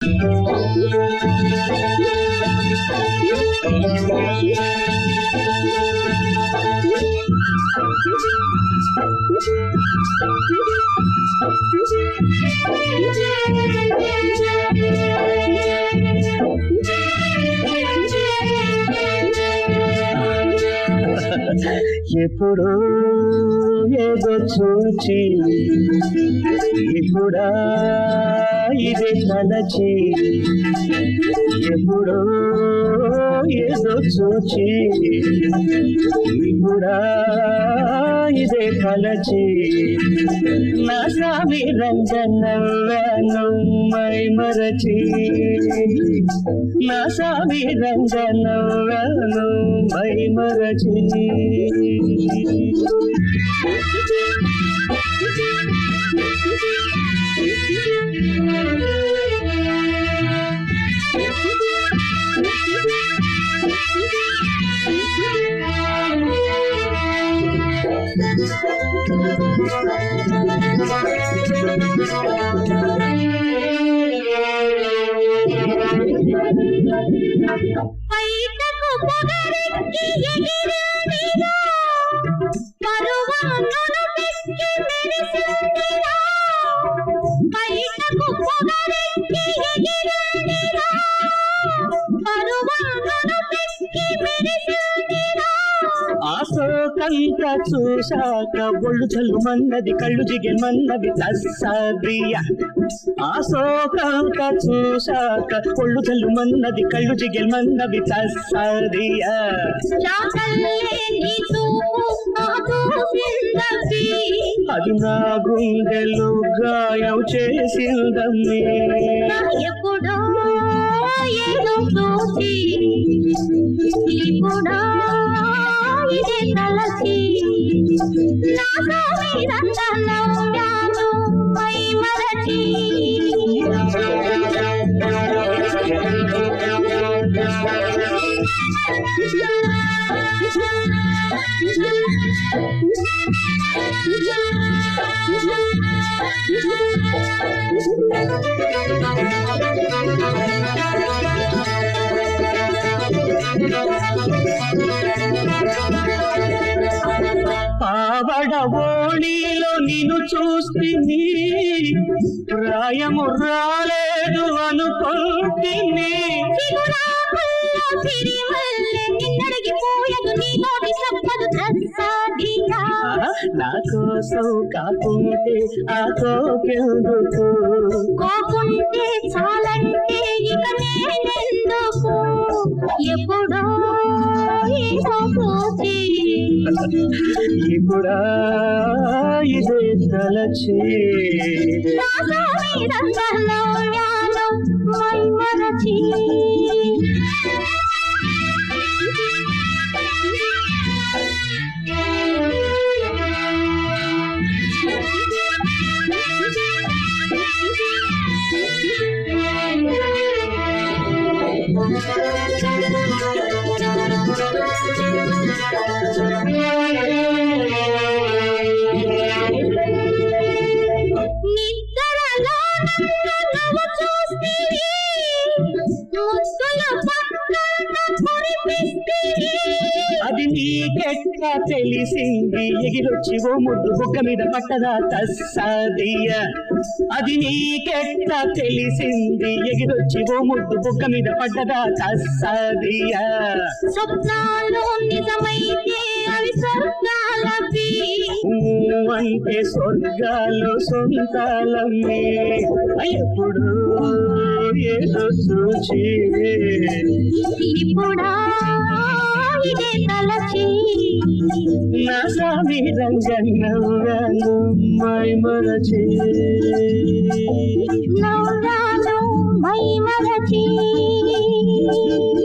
ఎప్పుడో ఏదో చూచి ఇప్పుడా ఇది తలచి ఎప్పుడో ఏదో చూచి ఇప్పుడా ఇదే తలచి నా స్వామి రంజనవ్వను మై మరచి నా స్వామి రంజనవ్వను మై మరచి పైటకు పొగరెక్కి ఎగిరిందిరా పరువాన్నను పెక్కి మెరిసిందిరా పైటకు పొగరెక్కి ఎగిరిందిరా పరువాన్నను పెక్కి మెరిసిందిరా ఆశోకంత చూశాక ఒళ్ళు చల్లుమన్నది కళ్ళు జిగిమన్నది తస్సదియ ఆశోకంత చూశాక ఒళ్ళు చల్లుమన్నది కళ్ళు జిగిమన్నది తస్సదియ చాకల్లే నీ చూపు నా చూసిందవి అది నా గుండెలు గాయం చేసిందమ్మి నా ఎప్పుడో ఏదో చూసి ఇప్పుడా ఇదే తలచి నా స్వామి రంగంలో వ్యాను పై మరచి పావడ ఓణిలో నిన్ను చూస్తిని ప్రాయము రాలేదు అనుకుంటిని చిగురాకుల్లో సిరిమల్లె నిన్నడిగిపోయదు నీ నోటి సంపదు ప్రసాదియా ఆ, నా కోసం కాకుంటే ఆ కోకెందుకు కోకుంటే చాలంటే ఇక నేనెందుకు ఎప్పుడో ఏదో చూసి ఇప్పుడా ఇదే తలచి నా స్వామి రంగంలో వ్యాను మై మరచి నిద్రలో నన్ను చూస్తివి ముద్దుల పక్కన కురిపిస్తివి అది నీకెట్లా తెలిసింది ఎగిరొచ్చి ఓ ముద్దు బుగ్గ మీద పట్టదా తస్సదియ అది నీకెట్లా తెలిసింది ఎగిరొచ్చి ఓ ముద్దు బుగ్గ మీద పడ్డదా తస్సదియ స్వప్నాలు నిజమైతే అవి స్వర్గాలవి ఊ అంటే స్వర్గాలు సొంతాలమ్మి ఎప్పుడు ఏదో చూచి ఇప్పుడా ఇదే తలచి నా స్వామి రంగన్నవ్వను మై మరచి నవ్వాను మై మరచి